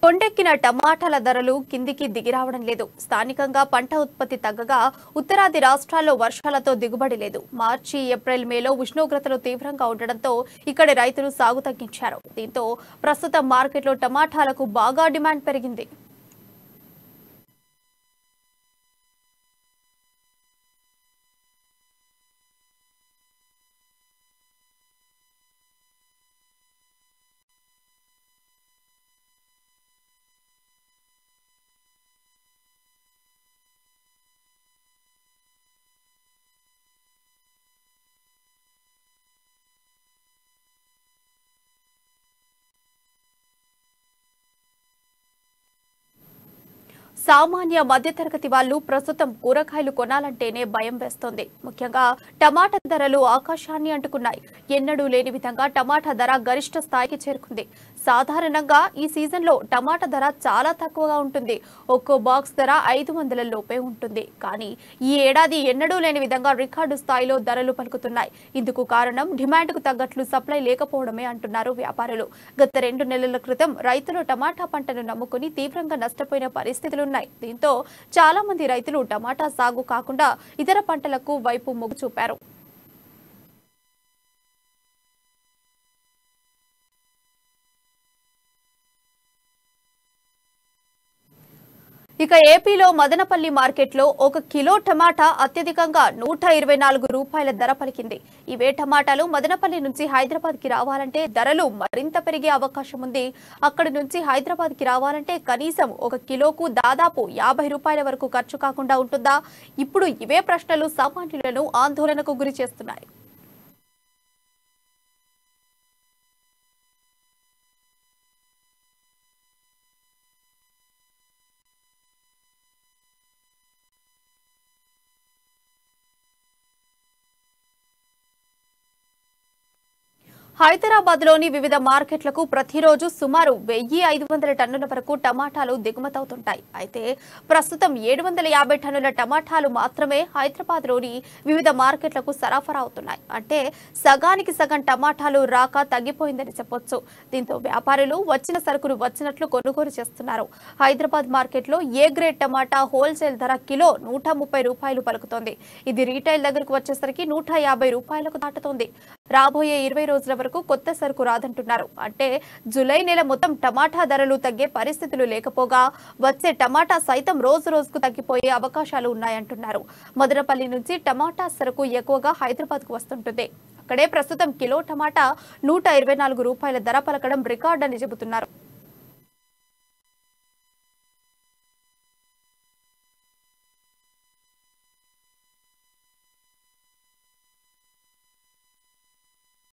కొండెక్కిన టమాటాల ధరలు కిందికి దిగిరావడం లేదు స్థానికంగా పంట ఉత్పత్తి తగ్గగా ఉత్తరాది రాష్ట్రాల్లో వర్షాలతో దిగుబడి లేదు మార్చి ఏప్రిల్ మేలో ఉష్ణోగ్రతలు తీవ్రంగా ఉండడంతో ఇక్కడి రైతులు సాగు తగ్గించారు దీంతో ప్రస్తుతం మార్కెట్లో టమాటాలకు బాగా డిమాండ్ పెరిగింది సామాన్య మధ్యతరగతి వాళ్ళు ప్రస్తుతం కూరగాయలు కొనాలంటేనే భయం వేస్తోంది ముఖ్యంగా టమాటా ధరలు ఆకాశాన్ని అంటుకున్నాయి ఎన్నడూ లేని విధంగా టమాటా ధర గరిష్ట స్థాయికి చేరుకుంది సాధారణంగా ఈ సీజన్లో టమాటా ధర చాలా తక్కువగా ఉంటుంది ఒక్కో బాక్స్ ధర ఐదు వందల లోపే ఉంటుంది కానీ ఈ ఏడాది ఎన్నడూ లేని విధంగా రికార్డు స్థాయిలో ధరలు పలుకుతున్నాయి ఇందుకు కారణం డిమాండ్కు తగ్గట్లు సప్లై లేకపోవడమే అంటున్నారు వ్యాపారులు గత రెండు నెలల క్రితం రైతులు టమాటా పంటను నమ్ముకుని తీవ్రంగా నష్టపోయిన పరిస్థితులున్నాయి దీంతో చాలా మంది రైతులు టమాటా సాగు కాకుండా ఇతర పంటలకు వైపు మొగ్గు చూపారు ఇక ఏపీలో మదనపల్లి మార్కెట్లో ఒక కిలో టమాటా అత్యధికంగా నూట ఇరవై నాలుగు రూపాయల ధర పలికింది ఇవే టమాటాలు మదనపల్లి నుంచి హైదరాబాద్ కి రావాలంటే ధరలు మరింత పెరిగే అవకాశం ఉంది అక్కడి నుంచి హైదరాబాద్ కి రావాలంటే కనీసం ఒక కిలోకు దాదాపు యాభై రూపాయల వరకు ఖర్చు కాకుండా ఉంటుందా ఇప్పుడు ఇవే ప్రశ్నలు సామాన్యులను ఆందోళనకు గురి చేస్తున్నాయి హైదరాబాద్ లోని వివిధ మార్కెట్లకు ప్రతిరోజు సుమారు వెయ్యి ఐదు వందల టన్నుల వరకు టమాటాలు దిగుమతవుతుంటాయి అయితే ప్రస్తుతం ఏడు వందల యాభై టన్నుల టమాటాలు మాత్రమే హైదరాబాద్ లోని వివిధ మార్కెట్లకు సరఫరా అవుతున్నాయి అంటే సగానికి సగం టమాటాలు రాక తగ్గిపోయిందని చెప్పొచ్చు దీంతో వ్యాపారులు వచ్చిన సరుకులు వచ్చినట్లు కొనుగోలు చేస్తున్నారు హైదరాబాద్ మార్కెట్లో ఏ గ్రేడ్ టమాటా హోల్సేల్ ధర కిలో నూట ముప్పై రూపాయలు పలుకుతోంది ఇది రీటైల్ దగ్గరకు వచ్చేసరికి నూట యాభై రూపాయలకు దాటుతోంది రాబోయే ఇరవై రోజుల వరకు కొత్త సరుకు రాదంటున్నారు అంటే జూలై నెల మొత్తం టమాటా ధరలు తగ్గే పరిస్థితులు లేకపోగా వచ్చే టమాటా సైతం రోజు రోజుకు తగ్గిపోయే అవకాశాలు ఉన్నాయంటున్నారు మదనపల్లి నుంచి టమాటా సరుకు ఎక్కువగా హైదరాబాద్ కు వస్తుంటుంది అక్కడే ప్రస్తుతం కిలో టమాటా నూట ఇరవై నాలుగు రూపాయల ధర పలకడం రికార్డ్ అని చెబుతున్నారు